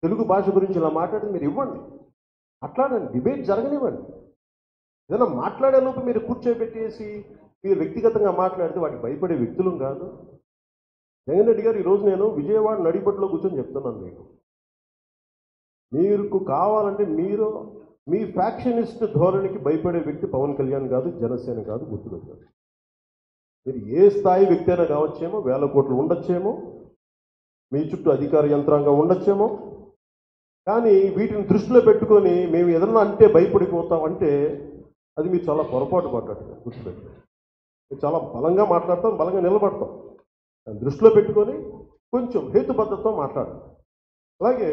తెలుగు భాష గురించి ఇలా మాట్లాడి మీరు ఇవ్వండి మాట్లాడండి డిబేట్ జరగనివ్వండి ఏదైనా మాట్లాడే లోపు మీరు కూర్చోబెట్టేసి మీరు వ్యక్తిగతంగా మాట్లాడితే వాటికి భయపడే వ్యక్తులు కాదు జగన్ రెడ్డి గారు ఈరోజు నేను విజయవాడ నడిబొట్టులో కూర్చొని చెప్తున్నాను మీకు మీకు కావాలంటే మీరు మీ ఫ్యాక్షనిస్ట్ ధోరణికి భయపడే వ్యక్తి పవన్ కళ్యాణ్ కాదు జనసేన కాదు గుర్తుపెట్టారు మీరు ఏ స్థాయి వ్యక్తి అయినా కావచ్చేమో వేల కోట్లు ఉండొచ్చేమో మీ చుట్టూ అధికార యంత్రాంగం ఉండొచ్చేమో కానీ వీటిని దృష్టిలో పెట్టుకొని మేము ఏదన్నా అంటే భయపడిపోతాం అంటే అది మీరు చాలా పొరపాటు పడ్డట్టుగా గుర్తుపెట్టు మీరు చాలా బలంగా మాట్లాడతాం బలంగా నిలబడతాం దాన్ని దృష్టిలో పెట్టుకొని కొంచెం హేతుబద్ధతతో మాట్లాడండి అలాగే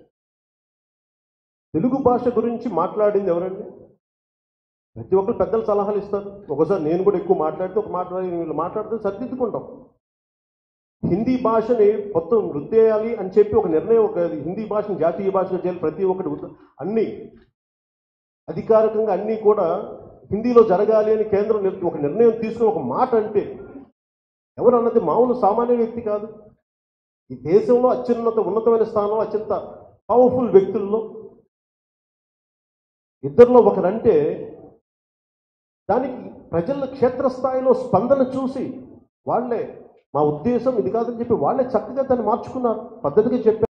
తెలుగు భాష గురించి మాట్లాడింది ఎవరండి ప్రతి ఒక్కరు పెద్దలు సలహాలు ఇస్తారు ఒకసారి నేను కూడా ఎక్కువ మాట్లాడితే ఒక మాట్లాడి వీళ్ళు మాట్లాడితే సరిదిద్దుకుంటాం హిందీ భాషని మొత్తం వృద్ధేయాలి అని చెప్పి ఒక నిర్ణయం ఒక హిందీ భాషను జాతీయ భాషగా చేయాలి ప్రతి ఒక్కటి ఉద్ద- అన్నీ అధికారికంగా అన్నీ కూడా హిందీలో జరగాలి అని కేంద్రం నిర్- ఒక నిర్ణయం తీసుకుని ఒక మాట అంటే ఎవరు అన్నది మామూలు సామాన్య వ్యక్తి కాదు ఈ దేశంలో అత్యున్నత ఉన్నతమైన స్థానంలో అత్యంత పవర్ఫుల్ వ్యక్తుల్లో ఇద్దరిలో ఒకరంటే దానికి ప్రజల క్షేత్రస్థాయిలో స్పందన చూసి వాళ్ళే మా ఉద్దేశం ఇది కాదని చెప్పి వాళ్ళే చక్కగా దాన్ని మార్చుకున్నారు పద్ధతిగా చెప్పారు